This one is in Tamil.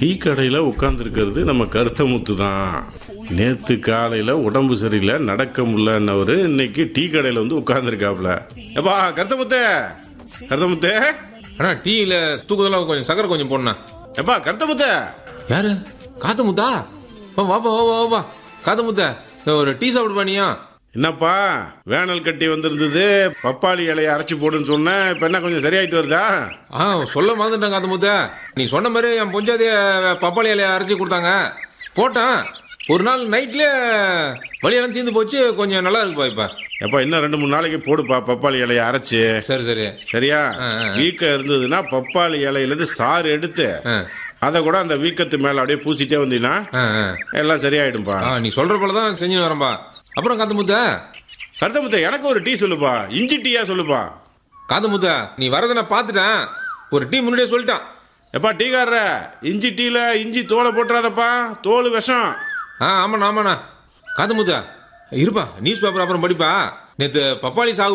டீ கடையில் உட்காந்துருக்கிறது நம்ம கருத்தமுத்து தான் நேற்று காலையில் உடம்பு சரியில்லை நடக்க முடியலன்னவர் இன்னைக்கு டீ கடையில் வந்து உட்காந்துருக்காப்புல எப்பா கருத்தமுத்து கருத்தமுத்து அண்ணா டீயில் தூக்குதெல்லாம் கொஞ்சம் சக்கரை கொஞ்சம் போடணா எப்பா கருத்தமுத்து யாரு காத்து முத்தா வா, வாப்பா வாப்பா வாப்பா காத்து முத்தா இந்த ஒரு டீ சாப்பிடு பண்ணியா என்னப்பா வேனல் கட்டி வந்திருந்தது பப்பாளி இலையை அரைச்சி போடுன்னு சொன்னேன் இப்போ என்ன கொஞ்சம் சரியாயிட்டு வருதா ஆ சொல்ல மறந்துட்டேன் காத்து முத்தா நீ சொன்ன மாதிரி என் பொஞ்சாதிய பப்பாளி இலைய அரைச்சி கொடுத்தாங்க போட்டேன் ஒரு நாள் நைட்ல வழியெல்லாம் தீர்ந்து போச்சு கொஞ்சம் நல்லா இருக்குப்பா இப்ப எப்பா இன்னும் ரெண்டு மூணு நாளைக்கு போடுப்பா பப்பாளி இலையை அரைச்சி சரி சரி சரியா ஆ, ஆ, ஆ. வீக்கம் இருந்ததுன்னா பப்பாளி இலையிலேருந்து சாறு எடுத்து ஆ, அதை கூட அந்த வீக்கத்து மேலே அப்படியே பூசிட்டே வந்தீங்கன்னா ஆ, ஆ. எல்லாம் சரியாயிடும்பா ஆ நீ சொல்ற போல தான் செஞ்சுன்னு வரேன்பா அப்புறம் காத்து முத்தா கருத்தமுத்த எனக்கு ஒரு டீ சொல்லுப்பா இஞ்சி டீயா சொல்லுப்பா காத்து முத்தா நீ வரதை நான் பார்த்துட்டேன் ஒரு டீ முன்னாடியே சொல்லிட்டான் எப்பா டீக்காரர இஞ்சி டீல இஞ்சி தோலை போட்டுறாதப்பா தோல் விஷம் ஆ ஆமாண்ணா ஆமாண்ணா காத்து முத்தா இருப்பா நியூஸ் பேப்பர் அப்புறம் படிப்பா நேற்று பப்பாளி சாகு